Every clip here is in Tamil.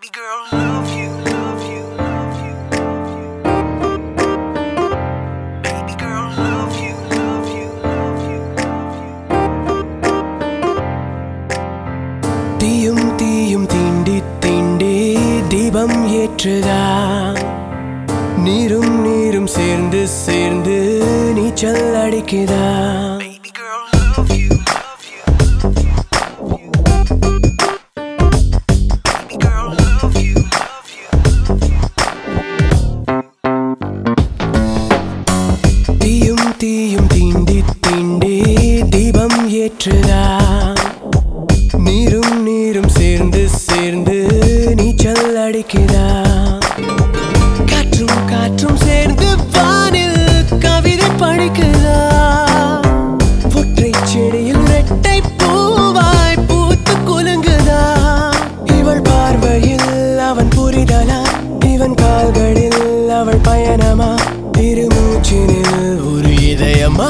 Baby girl, love you, love you, love you, love you. Baby girl, love you, love you, love you, love you. தீயும் தீயும் தீண்டி தீண்டி தீபம் ஏற்றுதா நீரும் நீரும் சேர்ந்து சேர்ந்து நீச்சல் அடிக்குதா Baby girl, love you, love you, love you, love you. Baby girl, love you, love you, love you. தீயும் தீயும் தீண்டி தீண்டி தீபம் ஏற்றுதா நீரும் நீரும் சேர்ந்து சேர்ந்து நீச்சல் அடிக்குதா காற்றும் காற்றும் சேர்ந்து வானில் கவிதை படிக்குதா ஒற்றை செடியில் ரெட்டை பூவாய் பூத்து குலுங்குதா இவள் பார்வையில் அவன் புரிதலா இவன் கால்களில் அவள் பயணமா திருமூச்சினில் ஒரு இதயமா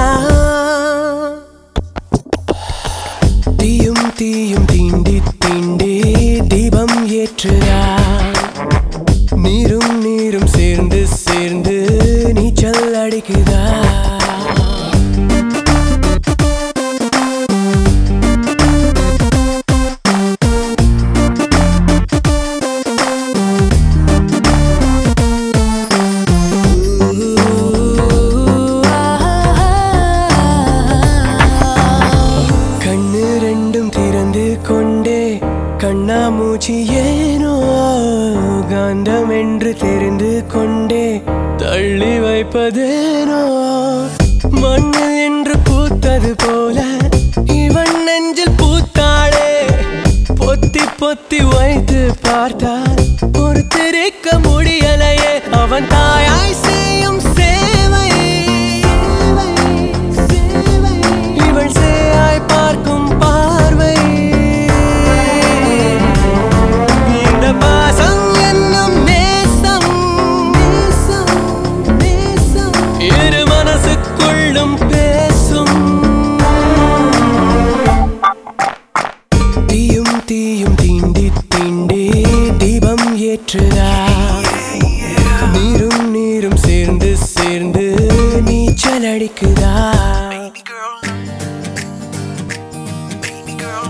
தீயும் தீயும் தீண்டி தீண்டி தீபம் ஏற்றுதா நீரும் நீரும் சேர்ந்து சேர்ந்து நீச்சல் அடிக்குதா கண்ணு ரெண்டும் திறந்து கொண்டே கண்ணாமூச்சி ஏனோ காந்தம் என்று தெரிந்து கொண்டே தள்ளி வைப்பதேனோ மண்ணில் என்று பூத்தது போல இவன் நெஞ்சில் பூத்தாளே பொத்தி பொத்தி வைத்து பார்த்தால் ஒரு திரிக்க முடியலையே அவன் தாயாய் செய்யும் சேவை இவள் சேயாய் பார்க்கும் பார்வை இந்த பாசம் என்னும் நேசம் நேசம் நேசம் இரு மனசுக்குள்ளும் பேசும் தீயும் தீயும் தீண்டி தீண்டி தீபம் ஏற்றுதா நீரும் நீரும் சேர்ந்து சேர்ந்து நீச்சல் அடிக்குதா Baby girl. Baby girl.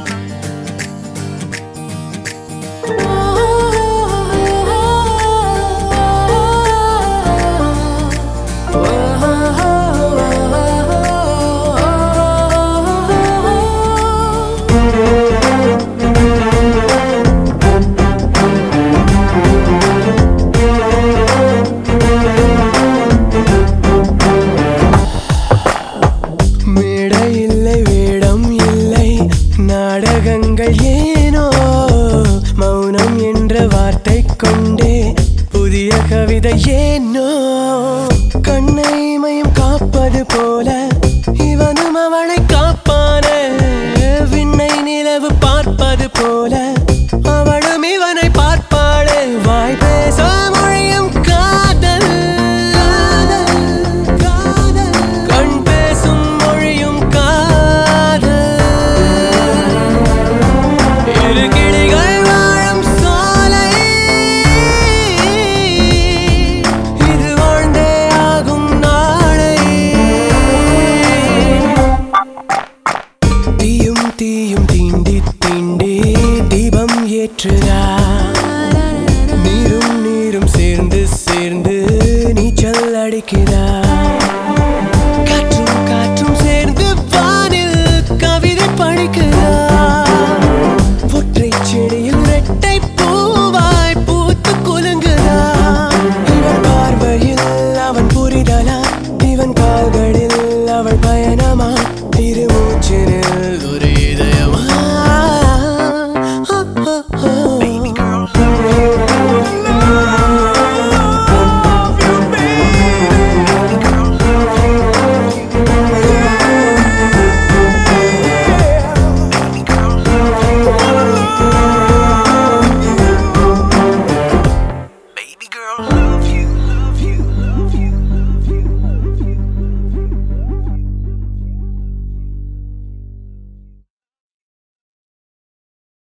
மேடை இல்லை வேடம் இல்லை நாடகங்கள் ஏனோ மௌனம் என்ற வார்த்தை கொண்டே புதிய கவிதை ஏனோ கண்ணை மயம் காப்பது போல இவனும் அவளை காப்பான விண்ணை நிலவு பார்ப்பது போல அவளும் இவனை பார்ப்பாளே வாய் பேச மொழியும் காதல் காதல் கண் பேசும் மொழியும் காதல் இரு கிளிகள் வாழும் சோலை இது வாழ்ந்தே ஆகும் நாளை தீயும் தீயும் தீண்டி தீண்டி தீபம் ஏற்றுதா நீரும் நீரும் சேர்ந்து சேர்ந்து நீச்சல் அடிக்குதா